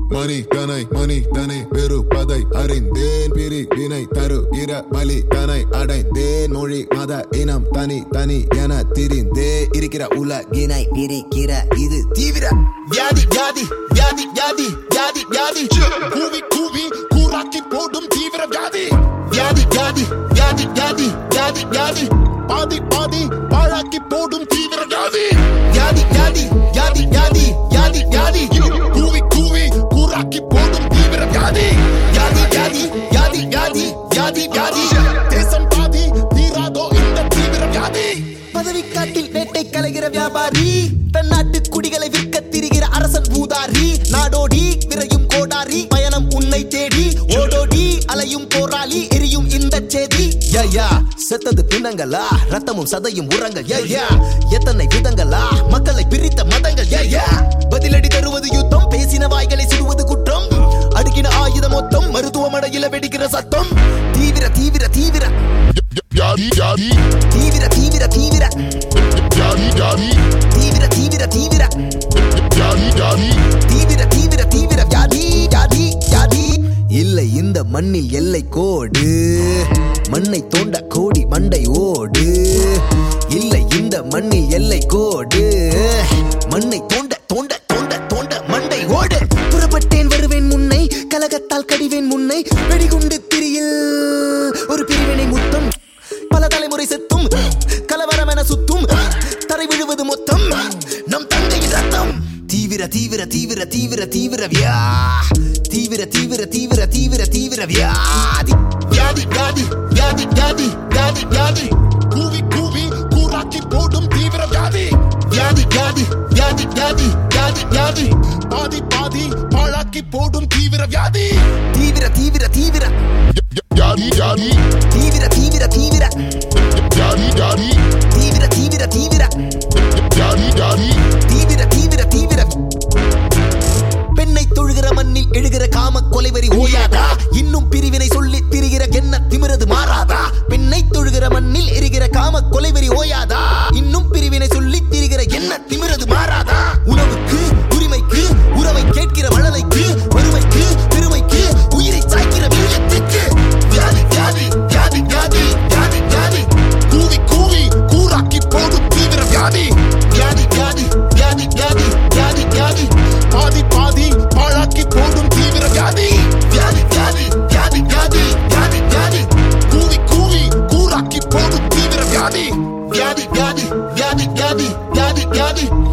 மணி தனை மணி தனை வெறுப்பதை அறிந்தேன் பிரி வினை தரு இர பலி தனை அடைந்தேன் மொழி மத இனம் தனி தனி என திரிந்தே இருக்கிற உலகினை பிரிக்கிற இது தீவிர வியாதி வியாதி வியாதி வியாதி வியாதி வியாதி கூவி கூவி கூறாக்கி போடும் தீவிர வியாதி வியாதி வியாதி வியாதி வியாதி வியாதி வியாதி பாதி பாதி பாழாக்கி போடும் தீவிர வியாதி வியாதி வியாதி வியாதி வியாதி வியாதி வியாதி கூவி கூவி கூறாக்கி போடும் தீவிர வியாதி வியாதி வியாதி வியாதி வியாதி வியாதி வியாதி தேசம் பாதி தீராதோ இந்த தீவிர வியாதி பதவிக்காட்டில் வேட்டை கலைகிற வியாபாரி தன் நாட்டு குடிகளை விற்க திரிகிற அரசன் பூதாரி நாடோடி விரையும் கோடாரி பயணம் உன்னை தேடி ஓடோடி அலையும் போராளி எரியும் இந்த செய்தி யா, யா செத்தது பிணங்களா ரத்தமும் சதையும் உரங்கள் யா, யா எத்தனை விதங்களா மக்களை பிரித்த மதங்கள் யா, யா பதிலடி தருவது யுத்தம் பேசின வாய்களை சுடுவது குற்றம் அடுக்கின ஆயுதம் மொத்தம் மருத்துவமனையில வெடிக்கிற சத்தம் தீவிர தீவிர தீவிர வியாதி வியாதி தீவிர தீவிர தீவிர வியாதி வியாதி தீவிர தீவிர தீவிர வியாதி வியாதி தீவிர தீவிர தீவிர வியாதி வியாதி வியாதி இல்லை இந்த மண்ணில் எல்லை கோடு மண்ணை தோண்ட கோடி மண்டை ஓடு இல்லை இந்த மண்ணில் எல்லை கோடு மண்ணை தோண்ட தோண்ட தோண்ட தோண்ட மண்டை ஓடு புறப்பட்டேன் வருவேன் முன்னை கலகத்தால் கடிவேன் முன்னை வெடிகுண்டு திரியில் ஒரு பிரிவினை முத்தம் பல தலைமுறை செத்தும் கலவரம் என சுத்தும் தரை விழுவது மொத்தம் நம் தங்கையின் ரத்தம் தீவிர தீவிர தீவிர தீவிர தீவிர வியா தீவிர தீவிர தீவிர தீவிர தீவிர வியாதி வியாதி வியாதி வியாதி வியாதி வியாதி வியாதி கூவி கூவி கூறாக்கி போடும் தீவிர வியாதி வியாதி வியாதி வியாதி வியாதி வியாதி வியாதி பாதி பாதி பாழாக்கி போடும் தீவிர வியாதி தீவிர தீவிர தீவிர வியாதி வியாதி தீவிர தீவிர தீவிர வியாதி வியாதி தீவிர தீவிர தீவிர வியாதி வியாதி தீவிர தீவிர தீவிர பெண்ணை தொழுகிற மண்ணில் எழுகிற காம கொலைவரி ஓயாதா இன்னும் பிரிவினை சொல்லி திரிகிற என்ன திமிரது மாறாதா பெண்ணை தொழுகிற மண்ணில் எரிகிற காம கொலைவரி ஓயாதா இன்னும் பிரிவினை சொல்லி திரிகிற என்ன திமிரது மாறாதா உணவுக்கு உரிமைக்கு உறவை கேட்கிற மழலைக்கு வறுமைக்கு பெருமைக்கு உயிரை சாய்க்கிற வீரியத்துக்கு வியாதி வியாதி வியாதி வியாதி வியாதி வியாதி கூவி கூவி கூறாக்கி போடும் தீவிர வியாதி வியாதி வியாதி வியாதி வியாதி வியாதி வியாதி பாதி பாதி பாழாக்கி போடும் தீவிர வியாதி வியாதி வியாதி வியாதி வியாதி வியாதி வியாதி கூவி கூவி கூறாக்கி போடும் தீவிர வியாதி வியாதி வியாதி வியாதி வியாதி வியாதி வியாதி